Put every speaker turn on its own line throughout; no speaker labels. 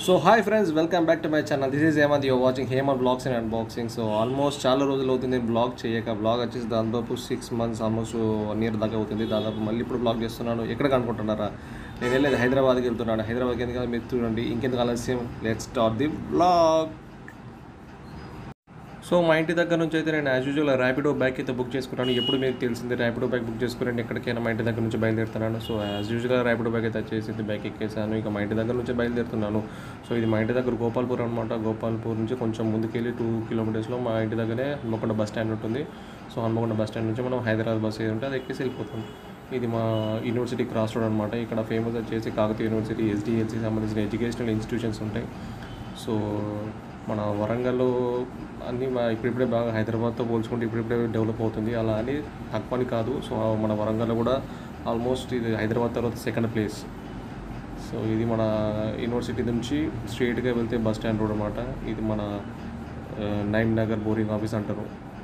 so hi friends welcome back to my channel this is Hemanth you're watching Hemanth blogs and unboxing so almost చాలా రోజులు అవుతుంది నేను blog చేయక blog వచ్చేసి దాదాపు six months almost one year దాకా అవుతుంది దాదాపు మళ్ళీ ఇప్పుడు బ్లాగ్ చేస్తున్నాను ఎక్కడికి అనుకుంటున్నారా నేను వెళ్ళేది హైదరాబాద్కి వెళ్తున్నాను హైదరాబాద్కి ఎందుకంటే మీరు చూడండి ఇంకెందుకు ఆలస్యం let start the blog so మా ఇంటి దగ్గర నుంచి అయితే నేను యాజ్ యూజువల్ ర్యాపిడో బ్యాగ్ అయితే బుక్ చేసుకున్నాను ఎప్పుడు మీకు తెలిసింది ర్యాపిడో బ్యాగ్ బుక్ చేసుకుని ఎక్కడికైనా మా ఇంటి దగ్గర నుంచి బయలుదేరుతున్నాను so as usual Rapido bike అయితే వచ్చేసింది బ్యాగ్ ఎక్కేసాను ఇక మా ఇంటి దగ్గర నుంచి బయలుదేరుతున్నాను సో ఇది మా ఇంటి దగ్గర గోపాల్పూర్ అనమాట గోపాల్పూర్ నుంచి కొంచెం ముందుకెళ్ళి టూ కిలోమీటర్స్లో మా ఇంటి దగ్గరే హన్మకొండ బస్ స్టాండ్ ఉంటుంది సో హన్మకొండ బస్ స్టాండ్ నుంచి మనం హైదరాబాద్ బస్ ఏది ఉంటే అది ఎక్కేసి వెళ్ళిపోతాం ఇది మా యూనివర్సిటీ క్రాస్ రోడ్ అనమాట ఇక్కడ ఫేమస్ వచ్చేసి కాకతీయ యూనివర్సిటీ ఎస్డిఎల్సి సంబంధించిన ఎడ్యుకేషనల్ ఇన్స్టిట్యూషన్స్ ఉంటాయి సో మన వరంగల్ అన్నీ మా ఇప్పుడిప్పుడే బాగా హైదరాబాద్తో పోల్చుకుంటే ఇప్పుడిప్పుడే డెవలప్ అవుతుంది అలా అని తక్కువ అని కాదు సో మన వరంగల్ కూడా ఆల్మోస్ట్ ఇది హైదరాబాద్ తర్వాత సెకండ్ ప్లేస్ సో ఇది మన యూనివర్సిటీ నుంచి స్ట్రైట్గా వెళ్తే బస్ స్టాండ్ రోడ్ అనమాట ఇది మన ఆ, నైమ్ నగర్ బోరింగ్ ఆఫీస్ అంటారు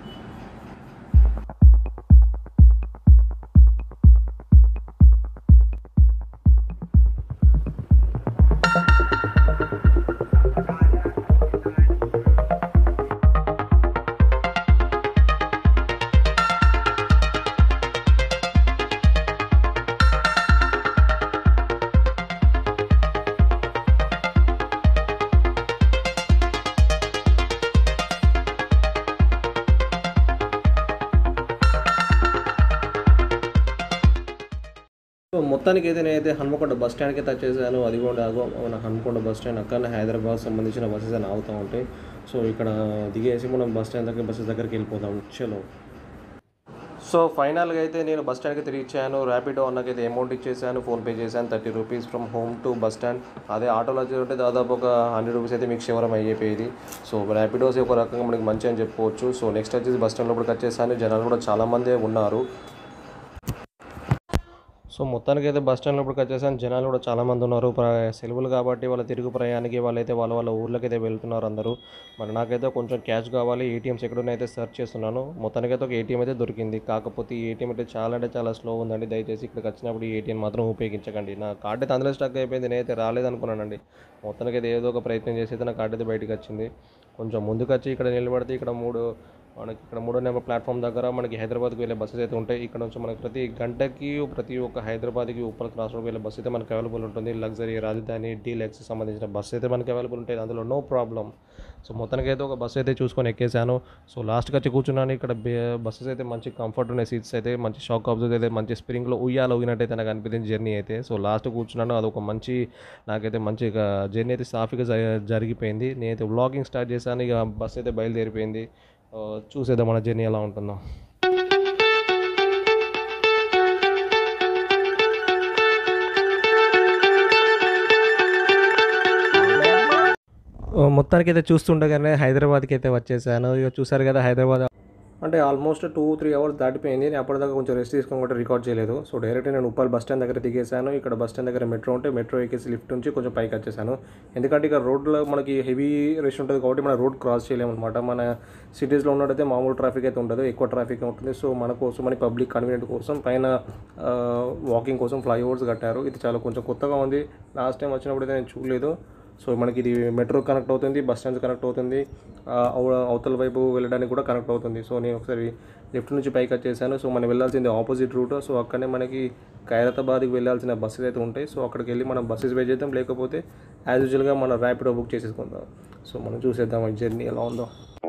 సో మొత్తానికి అయితే నేనైతే హన్మకొండ బస్ స్టాండ్కి అయితే వచ్చేసాను అది కూడా అగో మన హన్మకొండ బస్ స్టాండ్ అక్కడనే హైదరాబాద్ సంబంధించిన బస్సెస్ అని ఆగుతూ ఉంటాయి సో ఇక్కడ దిగేసి మనం బస్ స్టాండ్ దగ్గర బస్సెస్ దగ్గరికి వెళ్ళిపోతాం చలో సో ఫైనల్గా అయితే నేను బస్ స్టాండ్కి తిరిగి ఇచ్చాను ర్యాపిడో అన్నకైతే అమౌంట్ ఇచ్చేసాను ఫోన్పే చేశాను thirty rupees from home to bus stand అదే ఆటోలో వచ్చేటంటే దాదాపు ఒక హండ్రెడ్ రూపీస్ అయితే మీకు శివరం అయిపోయేది సో ర్యాపిడోస్ ఒక రకంగా మనకి మంచి అని చెప్పుకోవచ్చు సో నెక్స్ట్ వచ్చేసి బస్ స్టాండ్ లోపలికి వచ్చేసాను జనాలు కూడా చాలామందే ఉన్నారు సో మొత్తానికి అయితే బస్ స్టాండ్ లోపలికి వచ్చేసాను జనాలు కూడా చాలా మంది ఉన్నారు ప్ర- సెలవులు కాబట్టి వాళ్ళ తిరుగు ప్రయాణానికి వాళ్ళైతే వాళ్ళ వాళ్ళ ఊర్లకి అయితే వెళ్తున్నారు అందరూ మరి నాకైతే కొంచెం క్యాష్ కావాలి ఏటీఎంస్ ఎక్కడున్నాయితే సెర్చ్ చేస్తున్నాను మొత్తానికైతే ఒక ఏటీఎం అయితే దొరికింది కాకపోతే ఈ ఏటీఎం అయితే చాలా అంటే చాలా స్లో ఉందండి దయచేసి ఇక్కడికి వచ్చినప్పుడు ఈ ఏటీఎం మాత్రం ఉపయోగించకండి నా కార్డు అయితే అందులో స్టక్ అయిపోయింది నేనైతే రాలేదనుకున్నానండి మొత్తానికి అయితే ఏదో ఒక ప్రయత్నం చేసి అయితే నా కార్డు అయితే బయటకు వచ్చింది కొంచెం ముందుకు వచ్చి ఇక్కడ నిలబడితే ఇక్కడ మూడు మనకి ఇక్కడ మూడో నెంబర్ ప్లాట్ఫామ్ దగ్గర మనకి హైదరాబాద్కి వెళ్ళే బస్సెస్ అయితే ఉంటాయి ఇక్కడ నుంచి మనకి ప్రతి గంటకి ప్రతి ఒక్క హైదరాబాద్కి ఉప్పల్ క్రాస్ రోడ్ వెళ్ళే బస్సు అయితే మనకి అవైలబుల్ ఉంటుంది లగ్జరీ రాజధాని డీలెక్స్ సంబంధించిన బస్సు అయితే మనకి అవైలబుల్ ఉంటాయి అందులో నో ప్రాబ్లం సో మొత్తానికి అయితే ఒక బస్సు అయితే చూసుకొని ఎక్కేసాను సో లాస్ట్కి వచ్చి కూర్చున్నాను ఇక్కడ బస్సెస్ అయితే మంచి కంఫర్ట్ ఉన్నాయి సీట్స్ అయితే మంచి షాక్ ఆబ్జర్వ్ అయితే మంచి స్ప్రింగ్లో ఉయ్యాల ఊగినట్టయితే నాకు అనిపించింది జర్నీ అయితే సో లాస్ట్ కూర్చున్నాను అదొక మంచి నాకైతే మంచి జర్నీ అయితే సాఫీగా జ- జరిగిపోయింది నేనైతే వ్లాగింగ్ స్టార్ట్ చేశాను ఇక బస్ అయితే బయలుదేరిపోయింది ఆ, చూసేద్దాం మన జర్నీ ఎలా ఉంటుందో మొత్తానికి అయితే చూస్తుండగానే హైదరాబాద్కి అయితే వచ్చేసాను ఇక చూసారు కదా హైదరాబాద్ అంటే ఆల్మోస్ట్ టూ త్రీ అవర్స్ దాటిపోయింది నేను అప్పటిదాకా కొంచెం రెస్ట్ తీసుకొని కూడా రికార్డ్ చేయలేదు సో డైరెక్ట్ నేను ఉప్పల్ బస్ స్టాండ్ దగ్గర దిగేసాను ఇక్కడ బస్ స్టాండ్ దగ్గర మెట్రో ఉంటే మెట్రో ఎక్కేసి లిఫ్ట్ నుంచి కొంచెం పైకి వచ్చేసాను ఎందుకంటే ఇక్కడ రోడ్లో మనకి హెవీ రష్ ఉంటుంది కాబట్టి మన రోడ్ క్రాస్ చేయలేము అనమాట మన సిటీస్లో ఉన్నట్టయితే మామూలు ట్రాఫిక్ అయితే ఉండదు ఎక్కువ ట్రాఫిక్ ఉంటుంది సో మన కోసం మన పబ్లిక్ కన్వీనియంట్ కోసం పైన వాకింగ్ కోసం ఫ్లైఓవర్స్ కట్టారు ఇది చాలా కొంచెం కొత్తగా ఉంది లాస్ట్ టైం వచ్చినప్పుడు అయితే నేను చూడలేదు సో మనకి ఇది మెట్రో కనెక్ట్ అవుతుంది బస్ స్టాండ్ కనెక్ట్ అవుతుంది ఆ, అవ- అవతల వైపు వెళ్ళడానికి కూడా కనెక్ట్ అవుతుంది సో నేను ఒకసారి లెఫ్ట్ నుంచి పైకి వచ్చేసాను సో మనం వెళ్ళాల్సింది ఆపోజిట్ రూట్ సో అక్కడనే మనకి ఖైరతాబాద్కి వెళ్ళాల్సిన బస్సెస్ అయితే ఉంటాయి సో అక్కడికి వెళ్ళి మనం బస్సెస్ వెయిట్ చేద్దాం లేకపోతే యాజ్ యూజువల్గా మనం ర్యాపిడో బుక్ చేసేసుకుందాం సో మనం చూసేద్దాం ఈ జర్నీ ఎలా ఉందో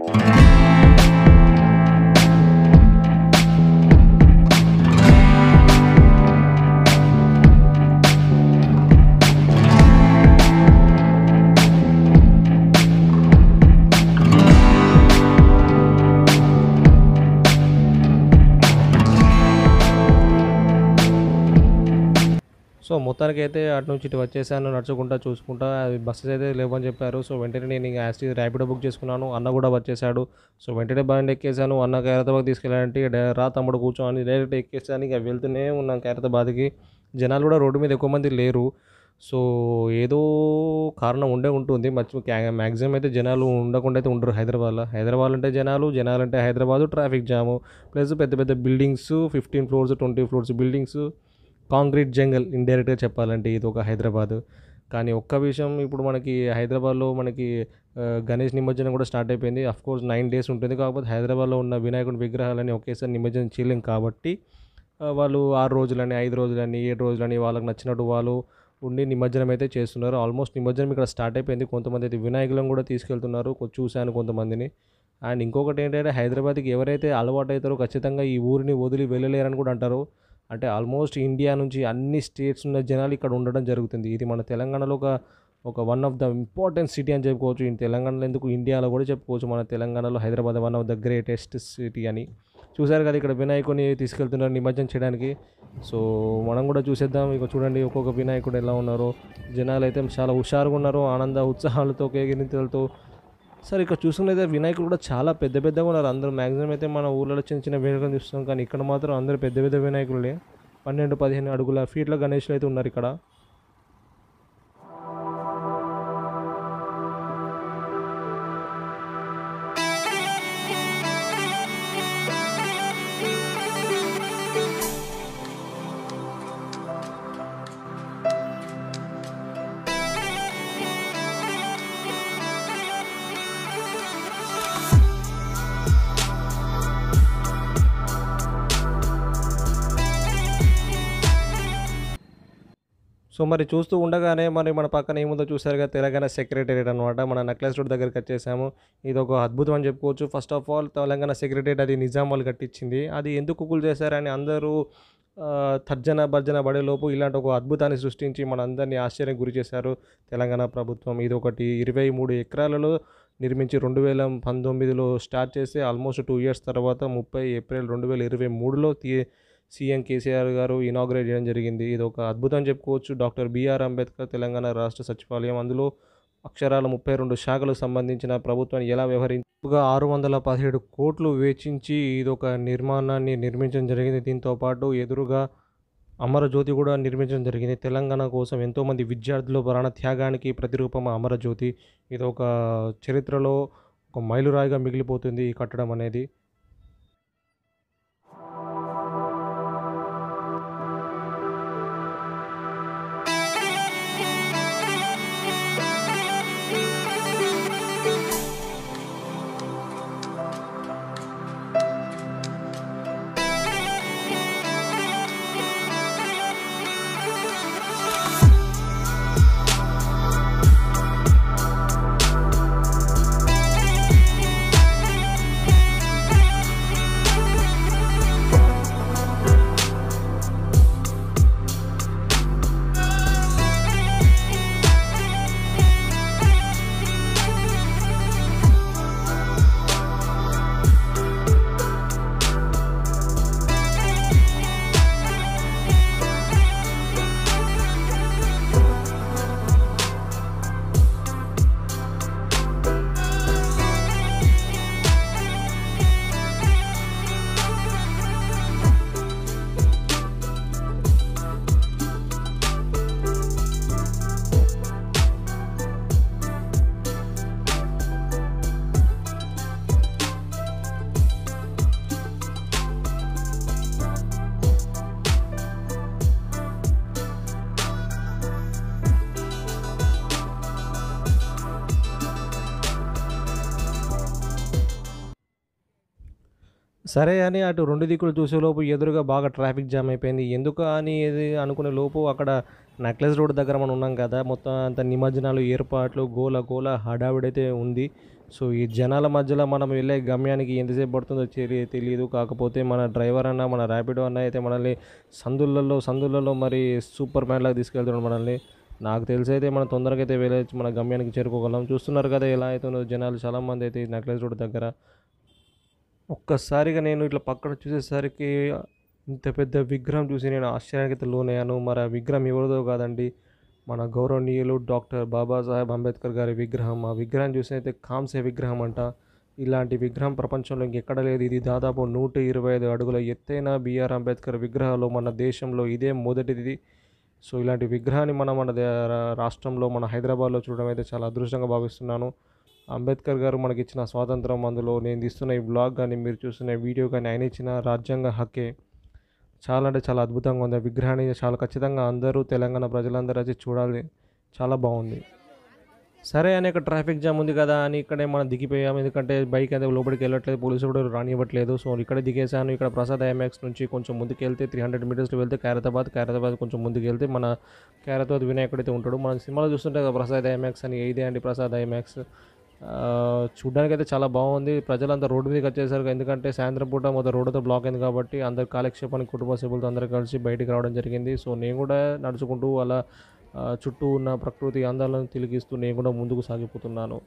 సో మొత్తానికి అయితే అటు నుంచి ఇటు వచ్చేసాను నడుచుకుంటా చూసుకుంటా అవి బస్సెస్ అయితే లేవని చెప్పారు సో వెంటనే నేను ఇంకా యాస్టీ ర్యాపిడో బుక్ చేసుకున్నాను అన్న కూడా వచ్చేసాడు సో వెంటనే బండి ఎక్కేసాను అన్న ఖైరతాబాద్ తీసుకెళ్ళాలంటే ఇక డై- రా తమ్ముడు కూర్చోని డైరెక్ట్ ఎక్కేసాను ఇక వెళ్తూనే ఉన్నాం ఖైరతాబాద్కి జనాలు కూడా రోడ్డు మీద ఎక్కువ మంది లేరు సో ఏదో కారణం ఉండే ఉంటుంది మర్చి మ్యాక్సిమం అయితే జనాలు ఉండకుండా అయితే ఉండరు హైదరాబాద్లో హైదరాబాద్ అంటే జనాలు జనాలు అంటే హైదరాబాద్ ట్రాఫిక్ జాము ప్లస్ పెద్ద పెద్ద buildings fifteen floors twenty floors buildings concrete jungle ఇండైరెక్ట్గా చెప్పాలంటే ఇది ఒక హైదరాబాద్ కానీ ఒక్క విషయం ఇప్పుడు మనకి హైదరాబాద్లో మనకి ఆ, గణేష్ నిమజ్జనం కూడా స్టార్ట్ అయిపోయింది అఫ్ కోర్స్ నైన్ డేస్ ఉంటుంది కాకపోతే హైదరాబాద్లో ఉన్న వినాయకుడి విగ్రహాలని ఒకేసారి నిమజ్జనం చేయలేం కాబట్టి ఆ, వాళ్ళు ఆరు రోజులని ఐదు రోజులని ఏడు రోజులని వాళ్ళకి నచ్చినట్టు వాళ్ళు ఉండి నిమజ్జనం అయితే చేస్తున్నారు ఆల్మోస్ట్ నిమజ్జనం ఇక్కడ స్టార్ట్ అయిపోయింది కొంతమంది అయితే వినాయకులను కూడా తీసుకెళ్తున్నారు కొ- చూశాను కొంతమందిని అండ్ ఇంకొకటి ఏంటంటే హైదరాబాద్కి ఎవరైతే అలవాటు అవుతారో ఖచ్చితంగా ఈ ఊరిని వదిలి వెళ్ళలేరని కూడా అంటారు అంటే ఆల్మోస్ట్ ఇండియా నుంచి అన్ని స్టేట్స్ ఉన్న జనాలు ఇక్కడ ఉండడం జరుగుతుంది ఇది మన తెలంగాణలో ఒక ఒక one of the important city అని చెప్పుకోవచ్చు ఈ తెలంగాణలో ఎందుకు ఇండియాలో కూడా చెప్పుకోవచ్చు మన తెలంగాణలో Hyderabad one of the greatest city అని చూశారు కదా ఇక్కడ వినాయకుని తీసుకెళ్తున్నారు నిమజ్జనం చేయడానికి సో మనం కూడా చూసేద్దాం ఇక చూడండి ఒక్కొక్క వినాయకుడు ఎలా ఉన్నారో జనాలు అయితే చాలా హుషారుగా ఉన్నారు ఆనంద ఉత్సాహాలతో కేగిరింతలతో సరే ఇక్కడ చూసుకున్నైతే వినాయకుడు కూడా చాలా పెద్ద పెద్దగా ఉన్నారు అందరూ మ్యాక్సిమం అయితే మన ఊళ్ళలో చిన్న చిన్న వినాయకులు చూస్తాం కానీ ఇక్కడ మాత్రం అందరూ పెద్ద పెద్ద వినాయకులే పన్నెండు పదిహేను అడుగుల ఫీట్ల గణేష్లు అయితే ఉన్నారు ఇక్కడ సో మరి చూస్తూ ఉండగానే మరి మన పక్కన ఏముందో చూసారుగా తెలంగాణ సెక్రటేరియట్ అనమాట మన నక్లెస్ రోడ్ దగ్గరికి వచ్చేసాము ఇది ఒక అద్భుతం అని చెప్పుకోవచ్చు first of all Telangana secretariat అది నిజాం వాళ్ళు కట్టించింది అది ఎందుకు కుకులు చేశారని అందరూ ఆ, తర్జన భర్జన పడేలోపు ఇలాంటి ఒక అద్భుతాన్ని సృష్టించి మన అందరినీ ఆశ్చర్యం గురి చేశారు తెలంగాణ ప్రభుత్వం ఇది ఒకటి ఇరవై మూడు ఎకరాలలో నిర్మించి రెండు వేల పంతొమ్మిదిలో స్టార్ట్ చేసి ఆల్మోస్ట్ టూ ఇయర్స్ తర్వాత ముప్పై ఏప్రిల్ రెండు వేల ఇరవై మూడులో తీ సీఎం కేసీఆర్ గారు ఇనాగ్రేట్ చేయడం జరిగింది ఇది ఒక అద్భుతం చెప్పుకోవచ్చు డాక్టర్ బిఆర్ అంబేద్కర్ తెలంగాణ రాష్ట్ర సచివాలయం అందులో అక్షరాల ముప్పై రెండు శాఖలకు సంబంధించిన ప్రభుత్వాన్ని ఎలా వ్యవహరించగా ఆరు వందల పదిహేడు కోట్లు వెచ్చించి ఇది ఒక నిర్మాణాన్ని నిర్మించడం జరిగింది దీంతో పాటు ఎదురుగా అమరజ్యోతి కూడా నిర్మించడం జరిగింది తెలంగాణ కోసం ఎంతోమంది విద్యార్థుల ప్రాణ త్యాగానికి ప్రతిరూపం అమరజ్యోతి ఇది ఒక చరిత్రలో ఒక మైలురాయిగా మిగిలిపోతుంది ఈ కట్టడం అనేది సరే అని అటు రెండు దిక్కులు చూసేలోపు ఎదురుగా బాగా ట్రాఫిక్ జామ్ అయిపోయింది ఎందుకు అని ఇది అనుకునే లోపు అక్కడ నెక్లెస్ రోడ్ దగ్గర మనం ఉన్నాం కదా మొత్తం అంత నిమజ్జనాలు ఏర్పాట్లు గోల గోల హడావిడైతే ఉంది సో ఈ జనాల మధ్యలో మనం వెళ్ళే గమ్యానికి ఎంతసేపు పడుతుందో తెలి- తెలియదు కాకపోతే మన డ్రైవర్ అన్న మన ర్యాపిడో అన్న అయితే మనల్ని సందులలో సందులలో మరి సూపర్ మ్యాన్ లాగా తీసుకెళ్తున్నాడు మనల్ని నాకు తెలిసి అయితే మనం తొందరగా అయితే వెళ్ళచ్చు మన గమ్యానికి చేరుకోగలం చూస్తున్నారు కదా ఎలా అవుతుందో జనాలు చాలామంది అయితే ఈ నెక్లెస్ రోడ్ దగ్గర ఒక్కసారిగా నేను ఇట్లా పక్కన చూసేసరికి ఇంత పెద్ద విగ్రహం చూసి నేను ఆశ్చర్యానికి అయితే లోనయ్యాను మరి ఆ విగ్రహం ఎవరిదో కాదండి మన గౌరవనీయులు డాక్టర్ బాబాసాహెబ్ అంబేద్కర్ గారి విగ్రహం ఆ విగ్రహం చూసి అయితే కాంస్య విగ్రహం అంట ఇలాంటి విగ్రహం ప్రపంచంలో ఇంకెక్కడ లేదు ఇది దాదాపు నూట ఇరవై ఐదు అడుగుల ఎత్తైన బిఆర్ అంబేద్కర్ విగ్రహాలు మన దేశంలో ఇదే మొదటిది సో ఇలాంటి విగ్రహాన్ని మనం మన దే- రా- రాష్ట్రంలో మన హైదరాబాద్లో చూడడం అయితే చాలా అదృష్టంగా భావిస్తున్నాను అంబేద్కర్ గారు మనకి ఇచ్చిన స్వాతంత్రం అందులో నేను తీస్తున్న ఈ బ్లాగ్ కానీ మీరు చూస్తున్న ఈ వీడియో కానీ ఆయన ఇచ్చిన రాజ్యాంగ హక్కే చాలా అంటే చాలా అద్భుతంగా ఉంది ఆ విగ్రహాన్ని చాలా ఖచ్చితంగా అందరూ తెలంగాణ ప్రజలందరూ వచ్చి చూడాలి చాలా బాగుంది సరే అని ఇక్కడ ట్రాఫిక్ జామ్ ఉంది కదా అని ఇక్కడే మనం దిగిపోయాం ఎందుకంటే బైక్ అయితే లోపలికి వెళ్ళట్లేదు పోలీసులు కూడా రానివ్వట్లేదు సో ఇక్కడే దిగేశాను ఇక్కడ ప్రసాద్ ఐమాక్స్ నుంచి కొంచెం ముందుకు వెళ్తే త్రీ హండ్రెడ్ మీటర్స్లో వెళ్తే ఖైరతాబాద్ ఖైరతాబాద్ కొంచెం ముందుకు వెళ్తే మన ఖైరతాబాద్ వినాయకుడు అయితే ఉంటాడు మన సినిమాలో చూస్తుంటే కదా ప్రసాద్ ఐమాక్స్ అని ఇదే అండి ప్రసాద్ ఐమాక్స్ చూడ్డానికి అయితే చాలా బాగుంది ప్రజలంతా రోడ్డు మీదకి వచ్చేసరికి ఎందుకంటే సాయంత్రం పూట మొదటి రోడ్డుతో బ్లాక్ అయింది కాబట్టి అందరు కాలక్షేపానికి కుటుంబ సభ్యులతో అందరూ కలిసి బయటికి రావడం జరిగింది సో నేను కూడా నడుచుకుంటూ అలా ఆ, చుట్టూ ఉన్న ప్రకృతి అందాలను తిలిగిస్తూ నేను కూడా ముందుకు సాగిపోతున్నాను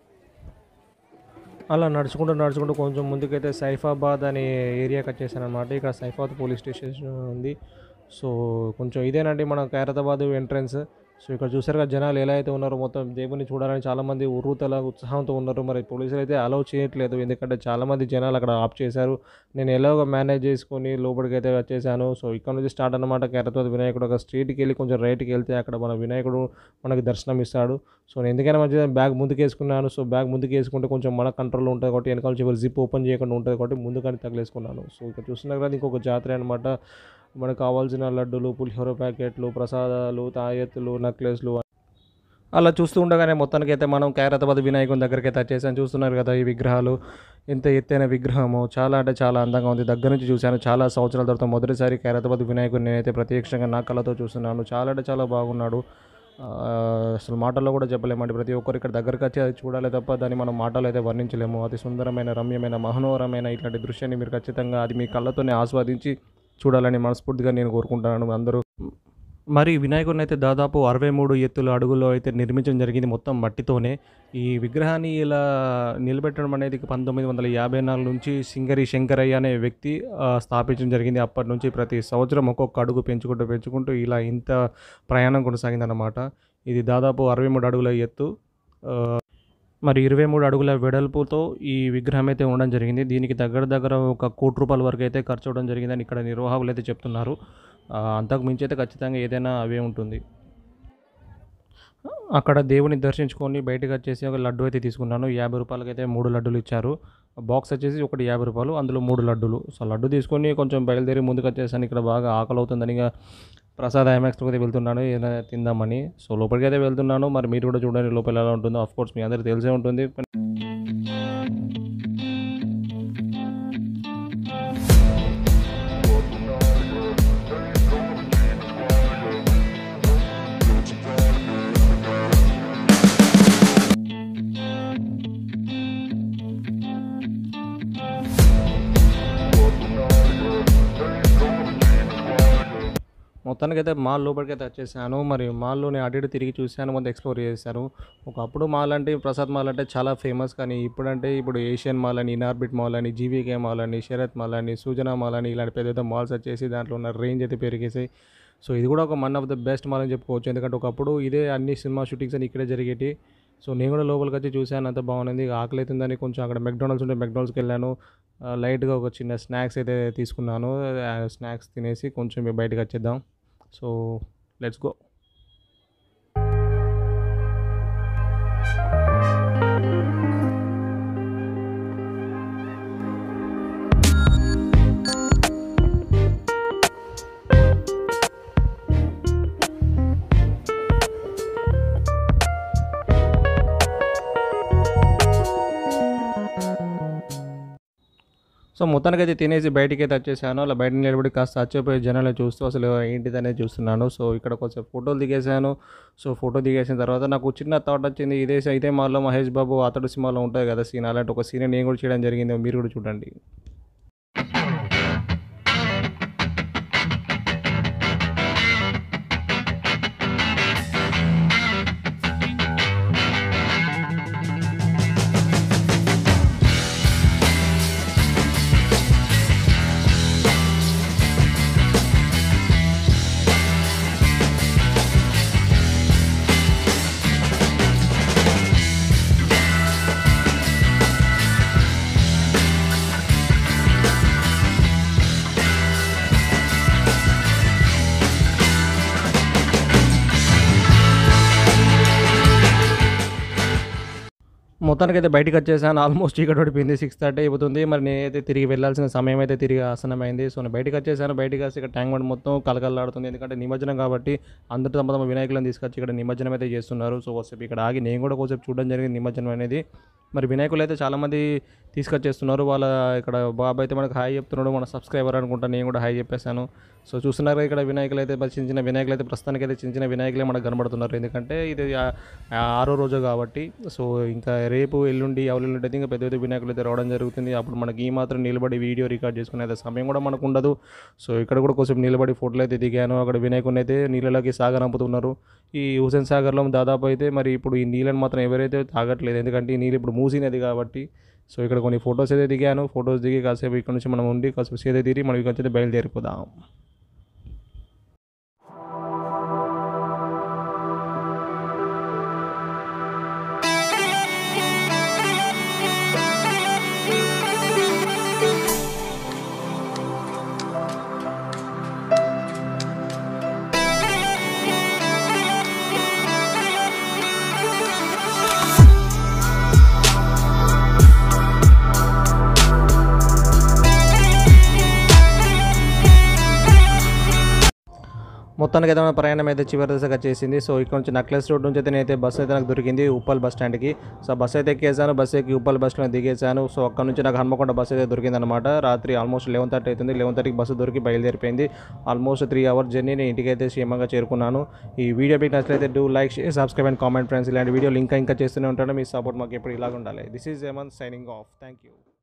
అలా నడుచుకుంటూ నడుచుకుంటూ కొంచెం ముందుకైతే సైఫాబాద్ అనే ఏరియాకి వచ్చేసాను అనమాట ఇక్కడ సైఫాబాద్ పోలీస్ స్టేషన్ ఉంది సో కొంచెం ఇదేనండి మన ఖైరతాబాద్ ఎంట్రన్స్ సో ఇక్కడ చూసారు కదా జనాలు ఎలా అయితే ఉన్నారో మొత్తం దేవుని చూడాలని చాలామంది ఉర్రూతల ఉత్సాహంతో ఉన్నారు మరి పోలీసులు అయితే అలౌ చేయట్లేదు ఎందుకంటే చాలామంది జనాలు అక్కడ ఆప్ చేశారు నేను ఎలాగో మేనేజ్ చేసుకొని లోపలికి అయితే వచ్చేసాను సో ఇక్కడ నుంచి స్టార్ట్ అనమాట ఖైరతాబాద్ వినాయకుడు ఒక స్ట్రీట్కి వెళ్ళి కొంచెం రైట్కి వెళ్తే అక్కడ మన వినాయకుడు మనకి దర్శనం ఇస్తాడు సో నేను ఎందుకైనా మంచిగా బ్యాగ్ ముందుకు వేసుకున్నాను సో బ్యాగ్ ముందుకు వేసుకుంటే కొంచెం మన కంట్రోల్లో ఉంటుంది కాబట్టి వెనకాల చివరి జిప్ ఓపెన్ చేయకుండా ఉంటుంది కాబట్టి ముందుగానే తగిలేసుకున్నాను సో ఇక్కడ చూస్తున్నారు కదా ఇంకొక జాతర అనమాట మనకు కావాల్సిన లడ్డూలు పులిహోర ప్యాకెట్లు ప్రసాదాలు తాయెత్తులు నెక్లెస్లు అలా చూస్తూ ఉండగానే మొత్తానికి అయితే మనం ఖైరతాబాద్ వినాయకుని దగ్గరికి అయితే వచ్చేసాను చూస్తున్నారు కదా ఈ విగ్రహాలు ఎంత ఎత్తైన విగ్రహము చాలా అంటే చాలా అందంగా ఉంది దగ్గర నుంచి చూశాను చాలా సంవత్సరాల తర్వాత మొదటిసారి ఖైరతాబాద్ వినాయకుడిని నేనైతే ప్రత్యక్షంగా నా కళ్ళతో చూస్తున్నాను చాలా అంటే చాలా బాగున్నాడు ఆ, అసలు మాటల్లో కూడా చెప్పలేమండి ప్రతి ఒక్కరు ఇక్కడ దగ్గరకు వచ్చి అది చూడాలి తప్ప దాన్ని మనం మాటలు అయితే వర్ణించలేము అతి సుందరమైన రమ్యమైన మనోహరమైన ఇట్లాంటి దృశ్యాన్ని మీరు ఖచ్చితంగా అది మీ కళ్ళతోనే ఆస్వాదించి చూడాలని మనస్ఫూర్తిగా నేను కోరుకుంటున్నాను అందరూ మరి వినాయకుడిని అయితే దాదాపు అరవై మూడు ఎత్తుల అడుగులో అయితే నిర్మించడం జరిగింది మొత్తం మట్టితోనే ఈ విగ్రహాన్ని ఇలా నిలబెట్టడం అనేది పంతొమ్మిది వందల యాభై నాలుగు నుంచి సింగరి శంకరయ్య అనే వ్యక్తి ఆ, స్థాపించడం జరిగింది అప్పటి నుంచి ప్రతి సంవత్సరం ఒక్కొక్క అడుగు పెంచుకుంటూ పెంచుకుంటూ ఇలా ఇంత ప్రయాణం కొనసాగిందన్నమాట ఇది దాదాపు అరవై మూడు అడుగుల ఎత్తు ఆ, మరి ఇరవై మూడు అడుగుల వెడల్పుతో ఈ విగ్రహం అయితే ఉండడం జరిగింది దీనికి దగ్గర దగ్గర ఒక కోటి రూపాయల వరకు అయితే ఖర్చు అవడం జరిగిందని ఇక్కడ నిర్వాహకులు అయితే చెప్తున్నారు ఆ, అంతకు మించి అయితే ఖచ్చితంగా ఏదైనా అవే ఉంటుంది అక్కడ దేవుని దర్శించుకొని బయటకు వచ్చేసి ఒక లడ్డు అయితే తీసుకున్నాను యాభై రూపాయలకి అయితే మూడు లడ్డులు ఇచ్చారు బాక్స్ వచ్చేసి ఒకటి యాభై రూపాయలు అందులో మూడు లడ్డులు సో లడ్డు తీసుకొని కొంచెం బయలుదేరి ముందుకు వచ్చేసాను ఇక్కడ బాగా ఆకలి అవుతుందని ఇక ప్రసాద్ ఐమాక్స్కి అయితే వెళ్తున్నాను ఏదైనా తిందామని సో లోపలికి అయితే వెళ్తున్నాను మరి మీరు కూడా చూడండి లోపల ఎలా ఉంటుందో ఆఫ్ కోర్స్ మీ అందరికీ తెలిసే ఉంటుంది మొత్తానికి అయితే మాల్ లోపలికి అయితే వచ్చేసాను మరి మాల్లోనే అటు ఇటు తిరిగి చూశాను మొత్తం ఎక్స్ప్లోర్ చేశాను ఒకప్పుడు మాల్ అంటే ప్రసాద్ మాల్ అంటే చాలా ఫేమస్ కానీ ఇప్పుడంటే ఇప్పుడు ఏషియన్ మాల్ అని ఇనార్బిట్ మాల్ అని జీవీకే మాల్ అని శరత్ మాల్ అని సూజనా మాల్ అని ఇలాంటి పెద్ద పెద్ద మాల్స్ వచ్చేసి దాంట్లో ఉన్న రేంజ్ అయితే పెరిగేసాయి సో ఇది కూడా ఒక one of the best mall అని చెప్పుకోవచ్చు ఎందుకంటే ఒకప్పుడు ఇదే అన్ని సినిమా షూటింగ్స్ అని ఇక్కడే జరిగేటి సో నేను కూడా లోపలికి వచ్చి చూశాను అంత బాగుంది ఇక ఆకలి అవుతుందని కొంచెం అక్కడ మెక్డానల్డ్స్ ఉంటే మెక్డానల్డ్స్కి వెళ్ళాను ఆ, లైట్గా ఒక చిన్న స్నాక్స్ అయితే తీసుకున్నాను ఆ స్నాక్స్ తినేసి కొంచెం ఇక బయటకు వచ్చేద్దాం సో లెట్స్ గో సో మొత్తానికి అయితే తినేసి బయటికి అయితే వచ్చేసాను అలా బయట నిలబడి కాస్త చచ్చిపోయి జనాలు చూస్తూ అసలు ఏంటిది అనేది చూస్తున్నాను సో ఇక్కడ కొంచెం ఫోటోలు దిగేసాను సో ఫోటో దిగేసిన తర్వాత నాకు చిన్న థాట్ వచ్చింది ఇదే ఇదే మాల్లో మహేష్ బాబు అతడు సినిమాలో ఉంటుంది కదా సీన్ అలాంటి ఒక సీన్ నేను కూడా చేయడం జరిగింది మీరు కూడా చూడండి మొత్తానికి అయితే బయటకు వచ్చేసాను ఆల్మోస్ట్ చీకటి పడిపోయింది సిక్స్ థర్టీ అయిపోతుంది మరి నేనైతే తిరిగి వెళ్ళాల్సిన సమయం అయితే తిరిగి ఆసనమైంది సో నేను బయటకు వచ్చేసాను బయటకు వచ్చి ఇక్కడ ట్యాంక్ బండ్ మొత్తం కలకలాడుతుంది ఎందుకంటే నిమజ్జనం కాబట్టి అందరూ తమ తమ వినాయకులను తీసుకొచ్చి ఇక్కడ నిమజ్జనం అయితే చేస్తున్నారు సో ఒకసేపు ఇక్కడ ఆగి నేను కూడా ఒకసేపు చూడడం జరిగింది నిమజ్జనం అనేది మరి వినాయకులు అయితే చాలామంది తీసుకొచ్చేస్తున్నారు వాళ్ళ ఇక్కడ బాబు అయితే మనకు హాయ్ చెప్తున్నాడు మన సబ్స్క్రైబర్ అనుకుంటా నేను కూడా హాయ్ చెప్పేశాను సో చూస్తున్నారు కదా ఇక్కడ వినాయకులు అయితే మరి చిన్న చిన్న వినాయకులు అయితే ప్రస్తుతానికి అయితే చిన్న చిన్న వినాయకులే మనకు కనబడుతున్నారు ఎందుకంటే ఇది ఆ- ఆ ఆరో రోజు కాబట్టి సో ఇంకా రేపు ఎల్లుండి ఎవరెల్లుండి అయితే ఇంకా పెద్ద పెద్ద వినాయకులు అయితే రావడం జరుగుతుంది అప్పుడు మనకి ఈ మాత్రం నిలబడి వీడియో రికార్డ్ చేసుకునే అయితే సమయం కూడా మనకు ఉండదు సో ఇక్కడ కూడా కొంచెం నిలబడి ఫోటోలు అయితే దిగాను అక్కడ వినాయకుని అయితే నీళ్ళలోకి సాగనంపుతున్నారు ఈ హుసేన్ సాగర్లో దాదాపు అయితే మరి ఇప్పుడు ఈ నీళ్ళని మాత్రం ఎవరైతే తాగట్లేదు ఎందుకంటే ఈ నీళ్ళు ఇప్పుడు మూసినది కాబట్టి సో ఇక్కడ కొన్ని ఫొటోస్ అయితే దిగాను ఫొటోస్ దిగి కాసేపు ఇక్కడ నుంచి మనం ఉండి కాసేపు సేద తీరి మనం ఇక్కడ నుంచి బయలుదేరిపోదాం మొత్తానికి అయితే మన ప్రయాణం అయితే చివరి దశగా చేసింది సో ఇక్కడ నుంచి నక్లెస్ రోడ్ నుంచి అయితే నేనైతే బస్సు అయితే నాకు దొరికింది ఉప్పల్ బస్ స్టాండ్కి సో బస్ అయితే ఎక్కేసాను బస్ ఎక్కి ఉప్పల్ బస్లో దిగేసాను సో అక్కడ నుంచి నాకు హన్మకొండ బస్ అయితే దొరికింది అనమాట రాత్రి ఆల్మోస్ట్ లెవెన్ థర్టీ అవుతుంది లెవెన్ థర్టీకి బస్సు దొరికి బయలుదేరిపోయింది ఆల్మోస్ట్ త్రీ అవర్స్ జర్నీ నేను ఇంటికి అయితే క్షేమంగా చేరుకున్నాను ఈ వీడియో మీకు నచ్చినట్లయితే do like share subscribe and comment friends ఇలాంటి వీడియోలు ఇంకా ఇంకా చేస్తూనే ఉంటాను మీ సపోర్ట్ మాకు ఎప్పుడు ఇలాగ ఉండాలి దిస్ ఈజ్ ఎమన్ సైనింగ్ ఆఫ్ థ్యాంక్ యూ